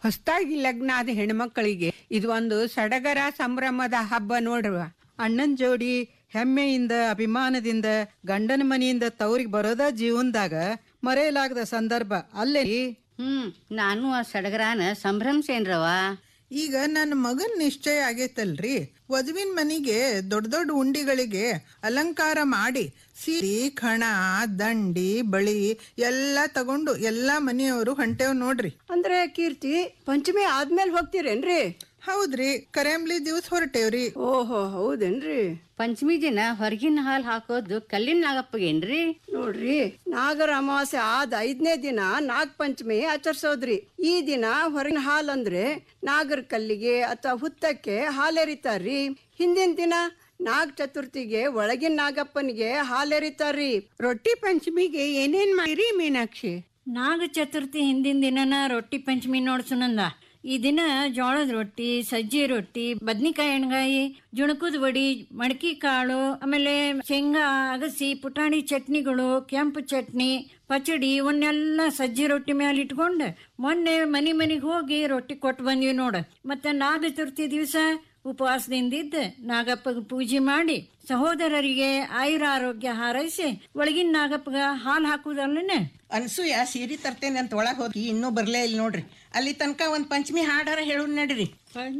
ಹೊಸದಾಗಿ ಲಗ್ನ ಆದ ಹೆಣ್ಮಕ್ಳಿಗೆ ಇದು ಒಂದು ಸಡಗರ ಸಂಭ್ರಮದ ಹಬ್ಬ ನೋಡ್ರವ ಅಣ್ಣನ್ ಜೋಡಿ ಹೆಮ್ಮೆಯಿಂದ ಅಭಿಮಾನದಿಂದ ಗಂಡನ ಮನೆಯಿಂದ ತವ್ರಿಗೆ ಬರೋದ ಜೀವನದಾಗ ಮರೆಯಲಾಗದ ಸಂದರ್ಭ ಅಲ್ಲೇ ಹ್ಮ್ ನಾನು ಆ ಸಡಗರಾನ ಸಂಭ್ರಮಿಸೇನ್ರವ ಈಗ ನನ್ನ ಮಗನ್ ನಿಶ್ಚಯ ಆಗೈತಲ್ರಿ ವಧುವಿನ ಮನಿಗೆ ದೊಡ್ಡ ದೊಡ್ಡ ಉಂಡಿಗಳಿಗೆ ಅಲಂಕಾರ ಮಾಡಿ ಸೀರೆ ಖಣ ದಂಡಿ ಬಳಿ ಎಲ್ಲ ತಗೊಂಡು ಎಲ್ಲಾ ಮನೆಯವರು ಹೊಂಟೇವ್ ನೋಡ್ರಿ ಅಂದ್ರೆ ಕೀರ್ತಿ ಪಂಚಮಿ ಆದ್ಮೇಲೆ ಹೋಗ್ತೀರೇನ್ರಿ ಹೌದ್ರಿ ಕರೆಂಬ್ಲಿ ದಿವ್ಸ ಹೊರಟೇವ್ರಿ ಓಹೋ ಹೌದೇನ್ರಿ ಪಂಚಮಿ ದಿನ ಹೊರಗಿನ ಹಾಲ್ ಹಾಕೋದು ಕಲ್ಲಿನ ನಾಗಪ್ಪಗೇನ್ರಿ ನೋಡ್ರಿ ನಾಗರ ಅಮಾವಾಸ್ಯೆ ಆದ ಐದನೇ ದಿನ ನಾಗ ಪಂಚಮಿ ಆಚರಿಸೋದ್ರಿ ಈ ದಿನ ಹೊರಗಿನ ಹಾಲ್ ಅಂದ್ರೆ ನಾಗರ ಕಲ್ಲಿಗೆ ಅಥವಾ ಹುತ್ತಕ್ಕೆ ಹಾಲೆರಿತಾರ್ರಿ ಹಿಂದಿನ ದಿನ ನಾಗ ಚತುರ್ಥಿಗೆ ಒಳಗಿನ ನಾಗಪ್ಪನಿಗೆ ಹಾಲೆರಿತಾರ್ರಿ ರೊಟ್ಟಿ ಪಂಚಮಿಗೆ ಏನೇನ್ ಮಾಡಿರಿ ಮೀನಾಕ್ಷಿ ನಾಗ ಚತುರ್ಥಿ ಹಿಂದಿನ ದಿನನ ರೊಟ್ಟಿ ಪಂಚಮಿ ನೋಡ್ ಸುನಂದ ಈ ದಿನ ಜೋಳದ ರೊಟ್ಟಿ ಸಜ್ಜಿ ರೊಟ್ಟಿ ಬದ್ನಿಕಾಯಿ ಎಣ್ಗಾಯಿ ಜುಣಕದ ವಡಿ ಮಡಕಿ ಕಾಳು ಆಮೇಲೆ ಶೇಂಗಾ ಅಗಸಿ ಪುಟಾಣಿ ಚಟ್ನಿಗಳು ಕೆಂಪು ಚಟ್ನಿ ಪಚಡಿ ಇವನ್ನೆಲ್ಲ ಸಜ್ಜಿ ರೊಟ್ಟಿ ಮೇಲೆ ಇಟ್ಕೊಂಡು ಮೊನ್ನೆ ಮನಿ ಮನಿಗೆ ಹೋಗಿ ರೊಟ್ಟಿ ಕೊಟ್ಟು ಬಂದ್ವಿ ನೋಡ ಮತ್ತೆ ನಾಗ ಚತುರ್ಥಿ ದಿವಸ ಉಪವಾಸದಿಂದಿದ್ದ ನಾಗಪ್ಪಗೆ ಪೂಜೆ ಮಾಡಿ ಸಹೋದರರಿಗೆ ಆಯುರ ಆರೋಗ್ಯ ಹಾರೈಸಿ ಒಳಗಿನ ನಾಗಪ್ಪಗ ಹಾಲು ಹಾಕುದಲ್ಲನೆ ಅನ್ಸೂಯ ಸೀರೆ ತರ್ತೇನೆ ಅಂತ ಒಳಗೆ ಹೋಗಿ ಇನ್ನೂ ಬರ್ಲೇ ಇಲ್ಲ ನೋಡ್ರಿ ಅಲ್ಲಿ ತನಕ ಒಂದ್ ಪಂಚಮಿ ಹಾಡಾರ ಹೇಳು ನಡ್ರಿ